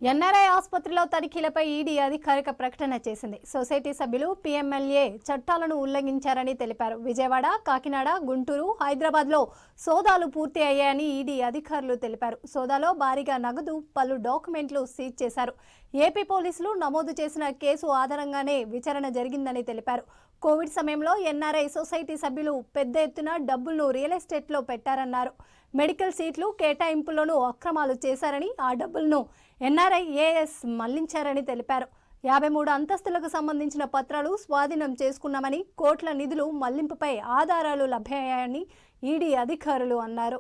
NRI ఆసుపత్రిలో తనిఖీలపై ED అధికారిక ప్రకటన చేసింది సొసైటీ సభ్యులు పీఎంఎల్ఏ చట్టాలను ఉల్లంఘించారని తెలిపారు విజయవాడ కాకినాడ గుంటూరు హైదరాబాద్లో సోదాలు పూర్తి అయ్యాయని ఈడీ అధికారులు తెలిపారు సోదాలో భారీగా నగదు పలు డాక్యుమెంట్లు సీజ్ చేశారు ఏపీ పోలీసులు నమోదు చేసిన కేసు ఆధారంగానే విచారణ జరిగిందని తెలిపారు కోవిడ్ సమయంలో ఎన్ఆర్ఐ సొసైటీ సభ్యులు పెద్ద ఎత్తున డబ్బులను రియల్ ఎస్టేట్లో పెట్టారన్నారు మెడికల్ సీట్లు కేటాయింపులను అక్రమాలు చేశారని ఆ డబ్బులను ఎన్ఆర్ఐ ఏఎస్ మళ్లించారని తెలిపారు యాభై మూడు అంతస్తులకు సంబంధించిన పత్రాలు స్వాధీనం చేసుకున్నామని కోట్ల నిధులు మళ్లింపుపై ఆధారాలు లభ్యమయ్యాయని ఈడీ అధికారులు అన్నారు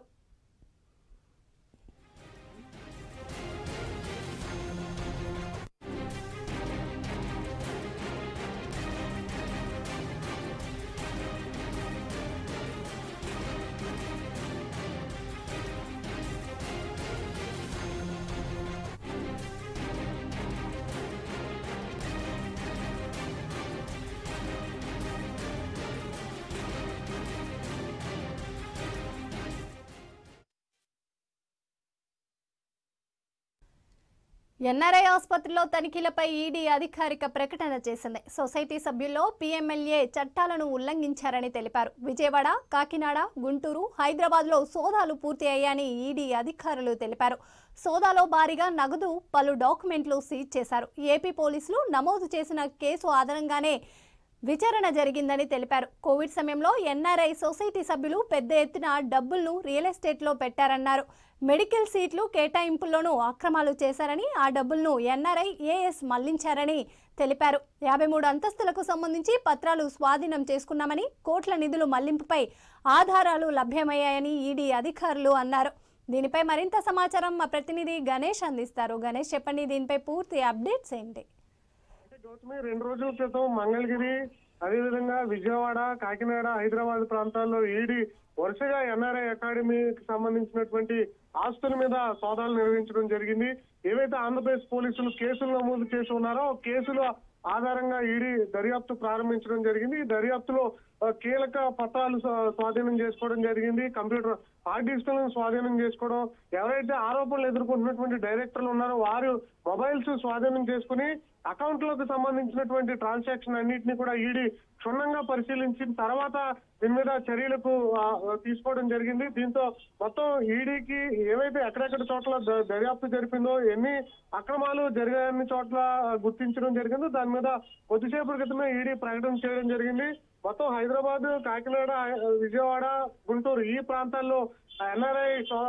ఎన్ఆర్ఐ ఆసుపత్రిలో తనిఖీలపై ఈడీ అధికారిక ప్రకటన చేసింది సొసైటీ సభ్యుల్లో పీఎంఎల్ఏ చట్టాలను ఉల్లంఘించారని తెలిపారు విజయవాడ కాకినాడ గుంటూరు హైదరాబాద్లో సోదాలు పూర్తి అయ్యాయని ఈడీ అధికారులు తెలిపారు సోదాలో భారీగా నగదు పలు డాక్యుమెంట్లు సీజ్ చేశారు ఏపీ పోలీసులు నమోదు చేసిన కేసు ఆధారంగానే విచారణ జరిగిందని తెలిపారు కోవిడ్ సమయంలో ఎన్ఆర్ఐ సొసైటీ సభ్యులు పెద్ద ఎత్తున డబ్బులను రియల్ ఎస్టేట్లో పెట్టారన్నారు మెడికల్ సీట్లు కేటాయింపుల్లోనూ అక్రమాలు చేశారని ఆ డబ్బులను ఎన్ఆర్ఐ ఏఎస్ మళ్లించారని తెలిపారు యాభై మూడు అంతస్తులకు సంబంధించి పత్రాలు స్వాధీనం చేసుకున్నామని కోట్ల నిధులు మళ్లింపుపై ఆధారాలు లభ్యమయ్యాయని ఈడీ అధికారులు అన్నారు దీనిపై మరింత సమాచారం మా ప్రతినిధి గణేష్ అందిస్తారు గణేష్ చెప్పండి దీనిపై పూర్తి అప్డేట్స్ ఏంటి అంటే గౌతమి రెండు రోజుల క్రితం మంగళగిరి అదేవిధంగా విజయవాడ కాకినాడ హైదరాబాద్ ప్రాంతాల్లో ఈడీ వరుసగా ఎన్ఆర్ఐ అకాడమీకి సంబంధించినటువంటి ఆస్తుల మీద సోదాలు నిర్వహించడం జరిగింది ఏవైతే ఆంధ్రప్రదేశ్ పోలీసులు కేసులు నమోదు చేసి ఉన్నారో ఆ కేసుల ఆధారంగా ఈడీ దర్యాప్తు ప్రారంభించడం జరిగింది ఈ దర్యాప్తులో ఆ, కీలక పత్రాలు స్వా- స్వాధీనం చేసుకోవడం జరిగింది కంప్యూటర్ హార్డ్ డిస్క్లను స్వాధీనం చేసుకోవడం ఎవరైతే ఆరోపణలు ఎదుర్కొంటున్నటువంటి డైరెక్టర్లు ఉన్నారో వారు మొబైల్స్ స్వాధీనం చేసుకుని అకౌంట్లకు సంబంధించినటువంటి ట్రాన్సాక్షన్ అన్నింటినీ కూడా ఈడీ క్షుణ్ణంగా పరిశీలించిన తర్వాత దీని మీద చర్యలకు ఆ, తీసుకోవడం జరిగింది దీంతో మొత్తం ఈడీకి ఏవైతే ఎక్కడెక్కడ చోట్ల ద- దర్యాప్తు జరిపిందో ఎన్ని అక్రమాలు జరిగాయన్ని చోట్ల గుర్తించడం జరిగిందో దాని మీద కొద్దిసేపటి క్రితమే ఈడీ ప్రకటన చేయడం జరిగింది మొత్తం హైదరాబాద్ కాకినాడ విజయవాడ గుంటూరు ఈ ప్రాంతాల్లో ఎన్ఆర్ఐ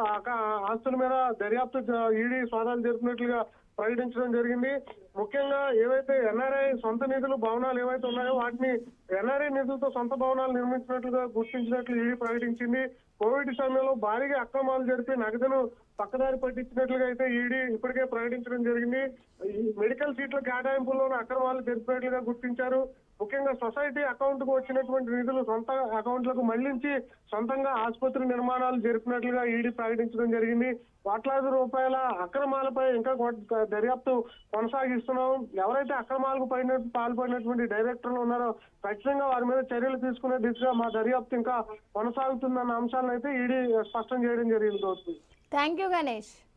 ఆస్తుల మీద దర్యాప్తు జ- ఈడీ సోదాలు జరిపినట్లుగా ప్రకటించడం జరిగింది ముఖ్యంగా ఏవైతే ఎన్ఆర్ఐ సొంత నిధులు భవనాలు ఏవైతే ఉన్నాయో వాటిని ఎన్ఆర్ఐ నిధులతో సొంత భవనాలు నిర్మించినట్లుగా గుర్తించినట్లు ఈడీ ప్రకటించింది కోవిడ్ సమయంలో భారీగా అక్రమాలు జరిపి నగదును పక్కదారి పట్టించినట్లుగా అయితే ఈడీ ఇప్పటికే ప్రకటించడం జరిగింది ఈ మెడికల్ సీట్ల కేటాయింపుల్లోనూ అక్రమాలు జరిపినట్లుగా గుర్తించారు ముఖ్యంగా సొసైటీ అకౌంట్ కు వచ్చినటువంటి నిధులు సొంత అకౌంట్లకు మళ్లించి సొంతంగా ఆసుపత్రి నిర్మాణాలు జరిపినట్లుగా ఈడీ ప్రకటించడం జరిగింది కోట్లాది రూపాయల అక్రమాలపై ఇంకా కొ- దర్యాప్తు కొనసాగిస్తున్నాం ఎవరైతే అక్రమాలకు పైన పాల్పడినటువంటి డైరెక్టర్లు ఉన్నారో ఖచ్చితంగా వారి మీద చర్యలు తీసుకునే దిశగా మా దర్యాప్తు ఇంకా కొనసాగుతుందన్న అంశాలను అయితే ఈడీ స్పష్టం చేయడం జరిగింది గౌతమి థ్యాంక్ యూ గణేష్